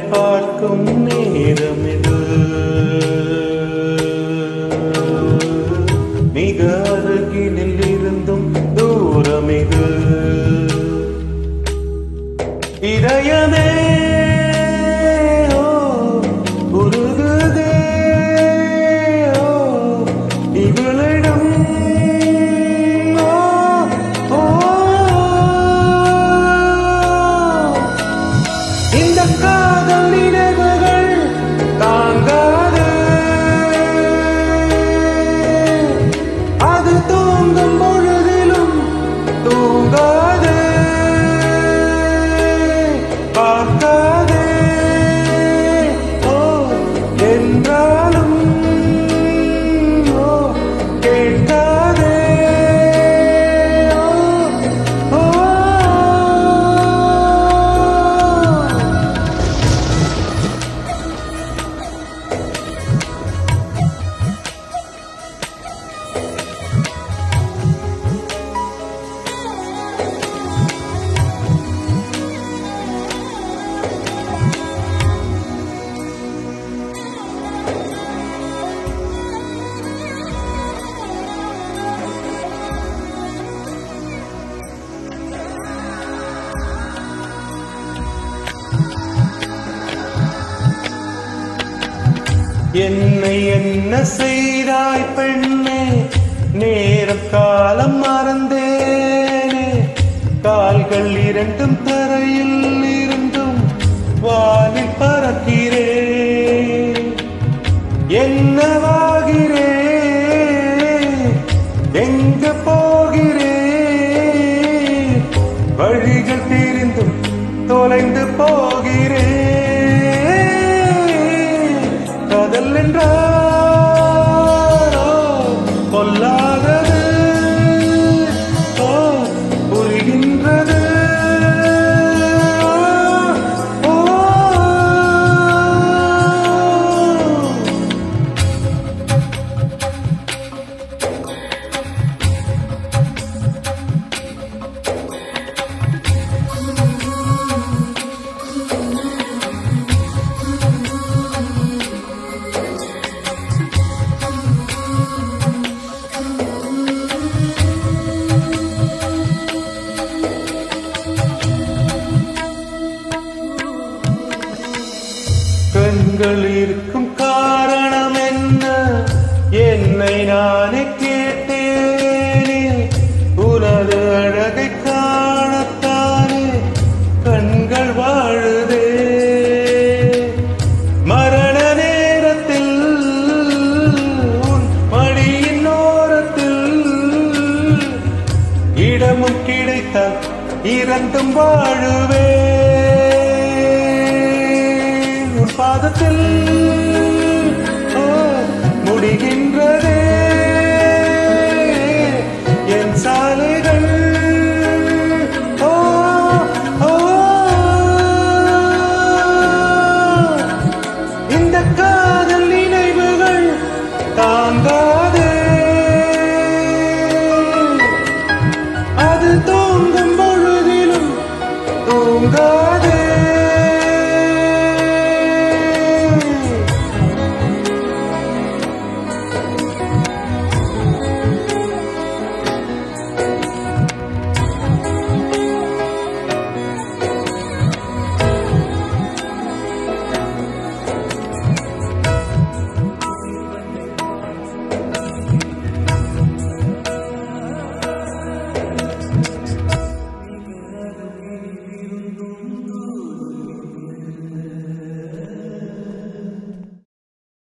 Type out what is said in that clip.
பார்க்கும் நேரம் இது மிக அருகினில் இருந்தும் தூரம் இது இதயமே ஓ, உருகுதே ஓ, இவளிடம் ஓ, ஓ. இந்த காதல் நினைவுகள் தாங்காது அது தூங்கும் பொழுதிலும் தூங்காது பார்க்காதே ஓ என்றாலும் ஓ கேட்காதே ஓ ஓ என்னை என்ன செய்தாய் பெண்ணே நேரம் காலம் மறந்தேனே கால்கள் இரண்டும் தரையில் இருந்தும் வானில் பறக்கிறேன் என்னவாகிறேன் எங்க போகிறேன் வழிகள் தெரிந்தும் தொலைந்து போகிறேன் காதல் என்றாரோ கொல்லாதது ஓ புரிகின்றது ஓ, ஓ கண்கள் இருக்கும் காரணம் என்ன என்னை நானே கேட்டேனே உனது அழகை காணத்தானே கண்கள் வாழுதே மரண நேரத்தில் உன் மடியின் ஓரத்தில் இடமும் கிடைத்தால் இறந்தும் வாழுவே உன் பாதத்தில் ஓ, முடிகின்றதே என் சாலைகள் ஓ, ஓ. இந்த காதல் நினைவுகள் தாங்கா